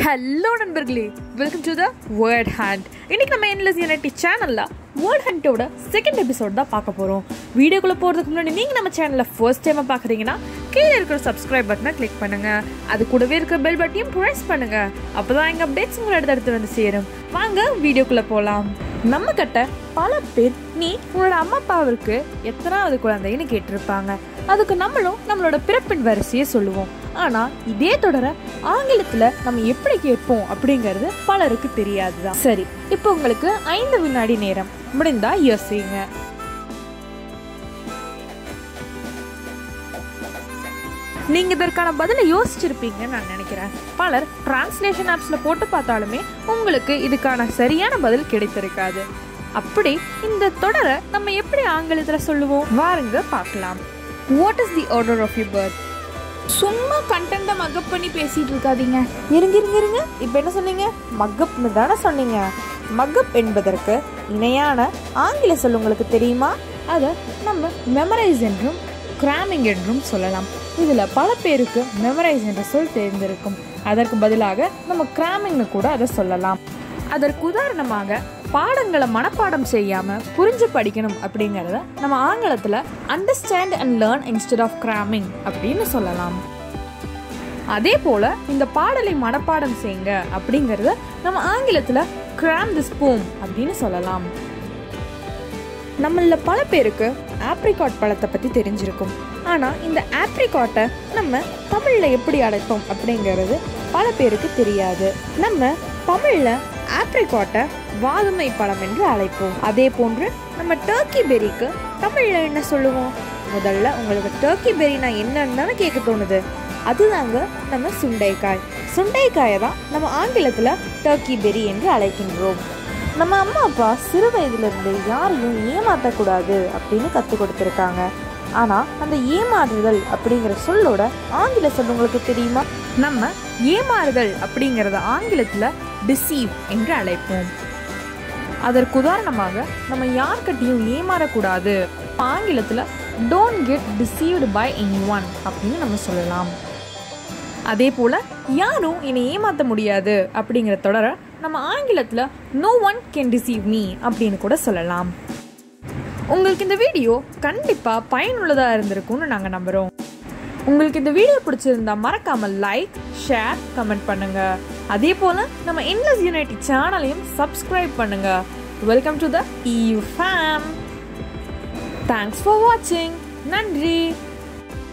hello நண்பர்களே welcome to the word hand இன்னைக்கு நம்ம என்லெஸ் யூனிட்டி சேனல்ல வேர்ட் ஹேண்டோட செகண்ட் எபிசோட் தான் பார்க்க போறோம் வீடியோக்குள்ள போறதுக்கு முன்னாடி நீங்க நம்ம சேனல்ல ஃபர்ஸ்ட் டைமா பாக்குறீங்கன்னா கீழே இருக்கிற சப்ஸ்கிரைப் பட்டனை கிளிக் பண்ணுங்க அது கூடவே இருக்கிற பெல் பட்டனையும் ப்ரெஸ் பண்ணுங்க அப்பதான் எங்க அப்டேட்ஸ் உங்களை அடுத்தடுத்து வந்து சேரும் வாங்க வீடியோக்குள்ள போலாம் நம்ம கிட்ட பல பேர் நீ உன்னோட அம்மா அப்பாவிற்கு எத்தனாவது குழந்தைன்னு கேட்டிருப்பாங்க அதுக்கு நம்மளும் நம்மளோட பிறப்பின் வரிசையை சொல்லுவோம் ஆனா இதே தொடர ஆங்கிலத்துல நம்ம எப்படி கேட்போம் அப்படிங்கிறது பலருக்கு தெரியாதுதான் சரி இப்போ உங்களுக்கு ஐந்து வினாடி நேரம் முடிந்தா யோசிங்க நீங்க இதற்கான பதிலை யோசிச்சிருப்பீங்கன்னு நான் நினைக்கிறேன் பலர் டிரான்ஸ்லேஷன் ஆப்ஸ்ல போட்டு பார்த்தாலுமே உங்களுக்கு இதுக்கான சரியான பதில் கிடைத்திருக்காது அப்படி இந்த தொடரை நம்ம எப்படி ஆங்கிலத்துல சொல்லுவோம் வாருங்க பார்க்கலாம் what is the order of you birth சும்மா கண்டென்ட்டை மக்கப் பண்ணி பேசிட்டு இருக்காதீங்க இருங்க இருங்க இருங்க இப்போ என்ன சொன்னீங்க மக்கப்னு தானே சொன்னீங்க மக்கப் என்பதற்கு இணையான ஆங்கில சொல் உங்களுக்கு தெரியுமா அதை நம்ம மெமரைஸ் என்றும் கிராமிங் என்றும் சொல்லலாம் இதில் பல பேருக்கு மெமரைஸ் என்ற சொல் தெரிந்திருக்கும் அதற்கு பதிலாக நம்ம கிராமிங்னு கூட அதை சொல்லலாம் அதற்கு உதாரணமாக பாடங்களை மனப்பாடம் செய்யாம புரிஞ்சு படிக்கணும் அப்படிங்கறத நம்ம ஆங்கிலத்துல understand and learn instead of cramming அப்படின்னு சொல்லலாம் அதே போல இந்த பாடலை மனப்பாடம் செய்யுங்க அப்படிங்கறத நம்ம ஆங்கிலத்துல கிராம் திஸ் போம் அப்படின்னு சொல்லலாம் நம்மள பல பேருக்கு ஆப்ரிகாட் பழத்தை பத்தி தெரிஞ்சிருக்கும் ஆனா இந்த ஆப்ரிகாட்டை நம்ம தமிழ்ல எப்படி அழைப்போம் அப்படிங்கிறது பல பேருக்கு தெரியாது நம்ம தமிழ்ல ஆப்ரிகாட்டை வாதுமை பழம் என்று அழைப்போம் அதே போன்று நம்ம டர்க்கி பெரிக்கு தமிழ்ல என்ன சொல்லுவோம் முதல்ல உங்களுக்கு டர்க்கி பெரினா என்னன்னு தானே கேட்க தோணுது அதுதாங்க நம்ம சுண்டைக்காய் சுண்டைக்காயை தான் நம்ம ஆங்கிலத்துல டர்க்கி பெரி என்று அழைக்கின்றோம் நம்ம அம்மா அப்பா சிறு வயதிலிருந்து யாரையும் ஏமாற்றக்கூடாது அப்படின்னு கற்றுக் கொடுத்துருக்காங்க ஆனால் அந்த ஏமாறுதல் அப்படிங்கிற சொல்லோட ஆங்கில சொல் உங்களுக்கு தெரியுமா நம்ம ஏமாறுதல் அப்படிங்கிறத ஆங்கிலத்தில் டிசீவ் என்று அழைப்போம் அதற்கு உதாரணமாக நம்ம யார்கிட்டையும் ஏமாறக்கூடாது ஆங்கிலத்தில் don't get deceived by any one அப்படின்னு நம்ம சொல்லலாம் அதே போல் யாரும் என்னை ஏமாற்ற முடியாது அப்படிங்கிற தொடர நம்ம ஆங்கிலத்தில் no one can deceive me அப்படின்னு கூட சொல்லலாம் உங்களுக்கு இந்த வீடியோ கண்டிப்பாக பயனுள்ளதாக இருந்திருக்கும்னு நாங்கள் நம்புகிறோம் உங்களுக்கு இந்த வீடியோ பிடிச்சிருந்தா மறக்காம லைக் ஷேர் கமெண்ட் பண்ணுங்க அதே போல நம்ம இன்லஸ் யூனிட்டி சேனலையும் சப்ஸ்கிரைப் பண்ணுங்க welcome to the E fame thanks for வாட்சிங் நன்றி